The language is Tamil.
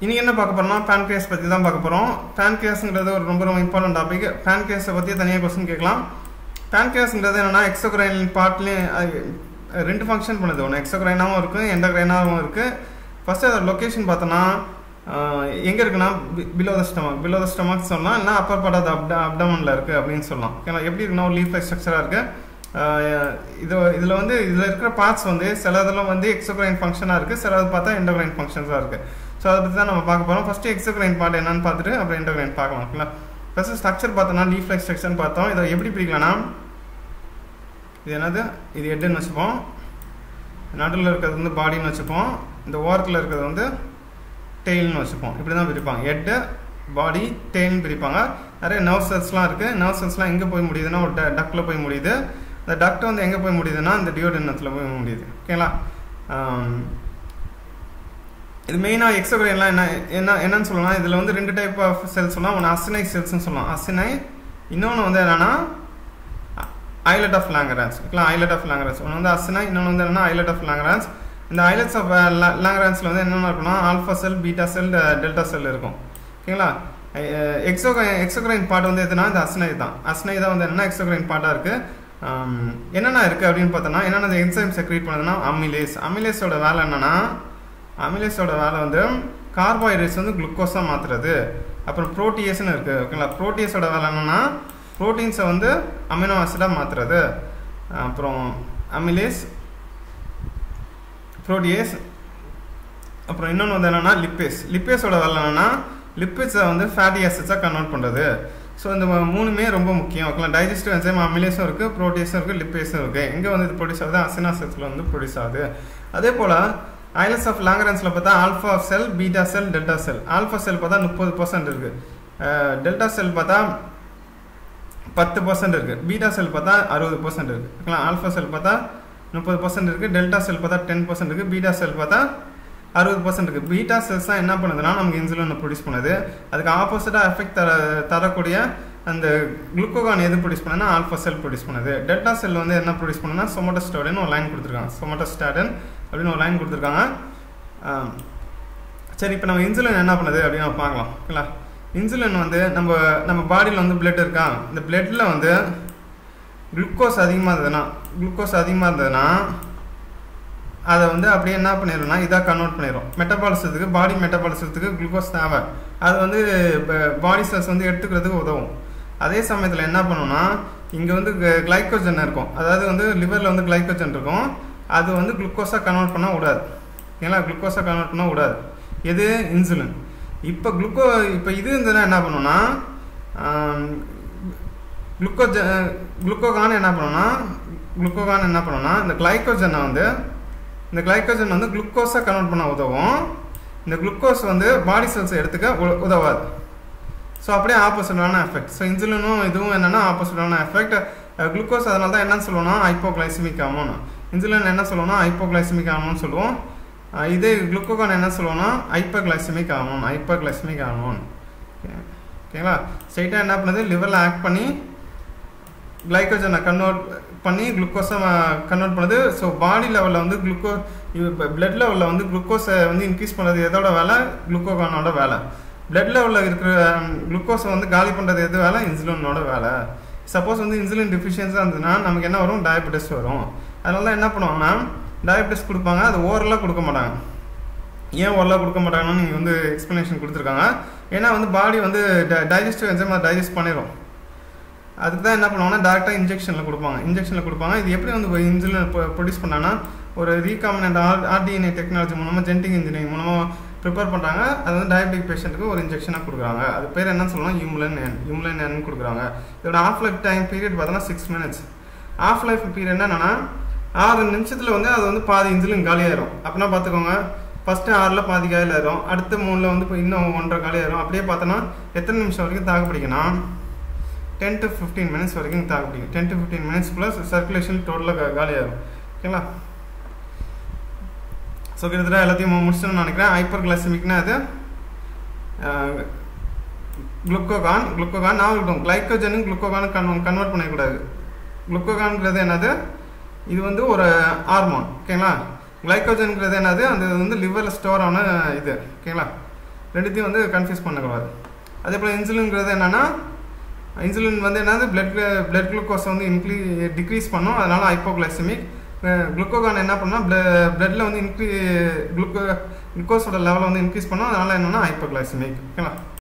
இனி என்ன பார்க்க போறோம்னா பேன்கிரியாஸ் பற்றி தான் பார்க்க போகிறோம் பேன்கிரியாஸ்ங்கிறது ஒரு ரொம்ப ரொம்ப இம்பார்ட்டன்ட் டாபிக் பேன்கிரியாஸை பற்றி தனியாக கொஸ்டின் கேட்கலாம் பேன்கிரியாஸ்ங்கிறது என்னன்னா எக்ஸோக்ரைன் பார்ட்லேயும் ரெண்டு ஃபங்க்ஷன் பண்ணுது ஒன்று எக்ஸோக்ரைனாகவும் இருக்குது எண்டோக்ரைனாகவும் இருக்குது ஃபஸ்ட்டு அதோட லொக்கேஷன் பார்த்தோன்னா எங்கே இருக்குன்னா below the stomach below the stomach சொல்லலாம் இல்லைனா அப்பர் பார்ட் ஆஃப் அப்ட அப்டமனில் இருக்குது அப்படின்னு சொல்லலாம் ஓகேங்களா எப்படி இருக்குன்னா ஒரு லீஃப் லைக் ஸ்ட்ரக்சராக இருக்குது இது இதில் வந்து இதில் இருக்கிற பார்ட்ஸ் வந்து சில இதெல்லாம் வந்து எக்ஸோக்ரைன் ஃபங்க்ஷனாக இருக்குது சில இது பார்த்தா எண்டோக்ரைன் ஃபங்க்ஷன்ஸாக இருக்குது ஸோ அதை பற்றி தான் நம்ம பார்க்க போகிறோம் ஃபஸ்ட்டு எக்ஸோக்ரைன் பார்ட் என்னன்னு பார்த்துட்டு அப்புறம் எண்டோக்ரைன் பார்க்கலாம் ஓகேங்களா ஃபஸ்ட்டு ஸ்ட்ரக்சர் பார்த்தோம்னா லீஃப் லைக் ஸ்ட்ரக்சர்னு பார்த்தோம் இதை எப்படி பிரிக்கலாம்னா இது என்னது இது ஹெட்டுன்னு வச்சுப்போம் நடுவில் இருக்கிறது வந்து பாடின்னு வச்சுப்போம் இந்த ஓரத்தில் இருக்கிறது வந்து டெயில்னு வச்சுப்போம் இப்படி தான் பிரிப்பாங்க ஹெட்டு பாடி டெயில்னு பிரிப்பாங்க நிறைய நர்வ் செல்ஸ்லாம் இருக்குது நர்வ் செல்ஸ்லாம் எங்கே போய் முடியுதுன்னா ஒரு டக்கில் போய் முடியுது அந்த டக்ட் வந்து எங்கே போய் முடியுதுன்னா இந்த டியோடனத்தில் போய் முடியுது ஓகேங்களா இது மெயினாக எக்ஸோக்ரைன்லாம் என்ன என்ன என்னன்னு சொல்லலாம் இதில் வந்து ரெண்டு டைப் ஆஃப் செல்ஸ் சொல்லலாம் ஒன்று அசினை செல்ஸ்னு சொல்லலாம் அசினை இன்னொன்று வந்து என்னென்னா ஐலட் ஆஃப் லாங்கரான்ஸ் ஓகேங்களா ஐலட் ஆஃப் லாங்கரான்ஸ் ஒன்று வந்து அசினை இன்னொன்று வந்து என்னென்னா ஐலட் ஆஃப் லாங்கரான்ஸ் இந்த ஐலட்ஸ் ஆஃப் லாங்கரான்ஸில் வந்து என்னென்ன இருக்குன்னா alpha cell beta cell delta cell இருக்கும் ஓகேங்களா எக்ஸோக்ரைன் எக்ஸோக்ரைன் பார்ட் வந்து எதுனா இந்த அஸ்னை தான் அஸ்னை தான் வந்து என்னென்னா எக்ஸோக்ரைன் பார்ட்டாக இருக்குது என்னென்ன இருக்குது அப்படின்னு பார்த்தோன்னா என்னென்ன என்சைம் செக்ரேட் பண்ணுதுன்னா அமிலேஸ் அமிலேஸோட வேலை என்னென்னா அமிலேஸோட வேலை வந்து கார்போஹைட்ரேட்ஸ் வந்து குளுக்கோஸாக மாற்றுறது அப்புறம் ப்ரோட்டியஸ்னு இருக்குது ஓகேங்களா ப்ரோட்டியஸோட வேலை என்னென்னா ப்ரோட்டீன்ஸை வந்து அமினோ ஆசிடாக மாற்றுறது அப்புறம் அமிலேஸ் ப்ரோட்டியேஸ் அப்புறம் இன்னொன்று வந்து என்னென்னா லிப்பேஸ் லிப்பேஸோட வேலை என்னென்னா லிப்பிட்ஸை வந்து ஃபேட்டி ஆசிட்ஸாக கன்வெர்ட் பண்ணுறது ஸோ இந்த மூணுமே ரொம்ப முக்கியம் ஓகேங்களா டைஜஸ்டிவ் என்சைம் அமிலேஸும் இருக்குது ப்ரோட்டீஸும் இருக்குது லிப்பேஸும் இருக்குது எங்கே வந்து இது ப்ரொடியூஸ் ஆகுது அசினா செல்ஸில் வந்து ப்ரொடியூஸ் ஆகுது அதே போல் ஐலஸ் ஆஃப் லாங்கரன்ஸில் பார்த்தா alpha cell beta cell delta cell alpha cell பார்த்தா முப்பது பர்சன்ட் இருக்குது டெல்டா செல் பார்த்தா பத்து பர்சன்ட் இருக்குது பீட்டா செல் பார்த்தா அறுபது பர்சன்ட் இருக்குது ஓகேங்களா ஆல்ஃபா செல் பார்த்தா முப்பது பர்சன்ட் இருக்குது டெல்டா செல் பார்த்தா டென் பர்சன்ட் இருக்குது பீட்டா செல் பார்த்தா அறுபது பர்சன்ட் இருக்குது பீட்டா செல்ஸ் தான் என்ன பண்ணுதுன்னா நமக்கு இன்சுலின் ப்ரொடியூஸ் பண்ணுது அதுக்கு ஆப்போசிட்டாக எஃபெக்ட் தர தரக்கூடிய அந்த குளுக்கோகான் எது ப்ரொடியூஸ் பண்ணுதுன்னா ஆல்ஃபா செல் ப்ரொடியூஸ் பண்ணுது டெல்டா செல் வந்து என்ன ப்ரொடியூஸ் பண்ணுன்னா சொமட்டோஸ்டாடின் ஒரு லைன் கொடுத்துருக்காங்க சொமட்டோஸ்டாடின் அப்படின்னு ஒரு லைன் கொடுத்துருக்காங்க சரி இப்போ நம்ம இன்சுலின் என்ன பண்ணுது அப்படின்னு நம்ம பார்க்கலாம் ஓகேங்களா இன்சுலின் வந்து நம்ம நம்ம பாடியில் வந்து பிளட் இருக்கா இந்த பிளட்டில் வந்து குளுக்கோஸ் அதிகமாக இருந்ததுன்னா குளுக்கோஸ் அதிகமாக இருந்ததுன்னா அதை வந்து அப்படியே என்ன பண்ணிடும்னா இதாக கன்வெர்ட் பண்ணிடும் மெட்டபாலிசத்துக்கு பாடி மெட்டபாலிசத்துக்கு குளுக்கோஸ் தேவை அது வந்து பாடி செல்ஸ் வந்து எடுத்துக்கிறதுக்கு உதவும் அதே சமயத்தில் என்ன பண்ணுன்னா இங்கே வந்து கிளைக்கோஜன் இருக்கும் அதாவது வந்து லிவரில் வந்து கிளைக்கோஜன் இருக்கும் அது வந்து குளுக்கோஸாக கன்வெர்ட் பண்ண விடாது ஏன்னா குளுக்கோஸாக கன்வெர்ட் பண்ண விடாது எது இன்சுலின் இப்போ குளுக்கோ இப்போ இது இருந்ததுன்னா என்ன பண்ணுன்னா குளுக்கோஜ குளுக்கோகான் என்ன பண்ணுன்னா குளுக்கோகான் என்ன பண்ணுன்னா இந்த கிளைக்கோஜனை வந்து இந்த கிளைக்கோஜன் வந்து குளுக்கோஸாக கன்வெர்ட் பண்ண உதவும் இந்த குளுக்கோஸ் வந்து பாடி செல்ஸை எடுத்துக்க உதவாது ஸோ அப்படியே ஆப்போசிட்டான எஃபெக்ட் ஸோ இன்சுலினும் இதுவும் என்னென்னா ஆப்போசிட்டான எஃபெக்ட் குளுக்கோஸ் அதனால தான் என்ன சொல்லுவோம்னா ஹைப்போகிளைசிமிக் ஆமோன் இன்சுலின் என்ன சொல்லுவோம்னா ஹைப்போகிளைசிமிக் ஆமோன்னு சொல்லுவோம் இதே குளுக்கோகான் என்ன சொல்லுவோம்னா ஹைப்போகிளைசிமிக் ஆமோன் ஹைப்போகிளைசிமிக் ஆமோன் ஓகேங்களா ஸ்ட்ரைட்டாக என்ன பண்ணுது லிவரில் ஆக்ட் பண்ணி கிளைக்கோஜனை கன்வெர்ட் பண்ணி குளுக்கோஸை கன்வெர்ட் பண்ணுது ஸோ பாடி லெவலில் வந்து குளுக்கோ பிளட் லெவலில் வந்து குளுக்கோஸை வந்து இன்க்ரீஸ் பண்ணுறது எதோட வேலை குளுக்கோகானோட வேலை பிளட் லெவலில் இருக்கிற குளுக்கோஸை வந்து காலி பண்ணுறது எது வேலை இன்சுலினோட வேலை சப்போஸ் வந்து இன்சுலின் டிஃபிஷியன்ஸாக இருந்ததுன்னா நமக்கு என்ன வரும் டயபெட்டிஸ் வரும் அதனால தான் என்ன பண்ணுவாங்கன்னா டயபெட்டிஸ் கொடுப்பாங்க அது ஓரலாக கொடுக்க மாட்டாங்க ஏன் ஓரலாக கொடுக்க மாட்டாங்கன்னு நீங்கள் வந்து எக்ஸ்ப்ளனேஷன் கொடுத்துருக்காங்க ஏன்னா வந்து பாடி வந்து டைஜஸ்டிவ் என்சைம் அதை டைஜஸ்ட் பண்ணிடும் அதுக்கு தான் என்ன பண்ணுவாங்கன்னா டேரெக்டாக இன்ஜெக்ஷனில் கொடுப்பாங்க இன்ஜெக்ஷனில் கொடுப்பாங்க இது எப்படி வந்து இன்சுலின் ப்ரொடியூஸ் பண்ணாங்கன்னா ஒரு ரீகாமினன்ட் ஆர் ஆர்டிஎன்ஏ டெக்னாலஜி மூலமாக ஜென்டிக் இன்ஜினியரிங் மூலமாக ப்ரிப்பேர் பண்ணுறாங்க அது வந்து டயபெட்டிக் பேஷண்ட்டுக்கு ஒரு இன்ஜெக்ஷனாக கொடுக்குறாங்க அது பேர் என்னன்னு சொல்லலாம் யூம்லன் என் யூம்லன் என் கொடுக்குறாங்க இதோட ஆஃப் லைஃப் டைம் பீரியட் பார்த்தோன்னா six minutes half life period என்னன்னா ஆறு நிமிஷத்தில் வந்து அது வந்து பாதி இன்சுலின் காலியாயிரும் அப்படின்னா பார்த்துக்கோங்க ஃபஸ்ட்டு ஆறில் பாதி காலியாயிரும் அடுத்த மூணில் வந்து இப்போ இன்னும் ஒன்றரை காலியாயிரும் அப்படியே பார்த்தோன்னா எத்தனை நிமிஷம் வரைக்கும் தாக்கு பிடிக்கணும் டென் டு ஃபிஃப்டீன் மினிட்ஸ் வரைக்கும் தாக்கு பிடிக்கும் ten to fifteen minutes plus circulation டோட்டலாக காலியாயிரும் ஓகேங்களா ஸோ கிட்டத்தட்ட எல்லாத்தையும் முடிச்சுன்னு நினைக்கிறேன் ஹைப்பர் கிளாசிமிக்னா அது குளுக்கோகான் குளுக்கோகான் நான் இருக்கட்டும் கிளைக்கோஜனும் குளுக்கோகானும் கன் கன்வெர்ட் பண்ணிக்கூடாது குளுக்கோகான்ங்கிறது என்னது இது வந்து ஒரு ஹார்மோன் ஓகேங்களா கிளைக்கோஜன்ங்கிறது என்னது அந்த வந்து லிவரில் ஸ்டோர் ஆன இது ஓகேங்களா ரெண்டுத்தையும் வந்து கன்ஃபியூஸ் பண்ணக்கூடாது அதே போல் இன்சுலின்ங்கிறது என்னென்னா இன்சுலின் வந்து என்னது பிளட் பிளட் குளுக்கோஸை வந்து இன்க்ரீ டிக்ரீஸ் பண்ணும் அதனால் ஹைப்போகிளைசமிக் குளுக்கோகான் என்ன பண்ணால் பிளட்டில் வந்து இன்க்ரீ குளுக்கோ குளுக்கோஸோட லெவலை வந்து இன்க்ரீஸ் பண்ணும் அதனால் என்னென்னா ஹைப்போகிளைசமிக் ஓகேங்களா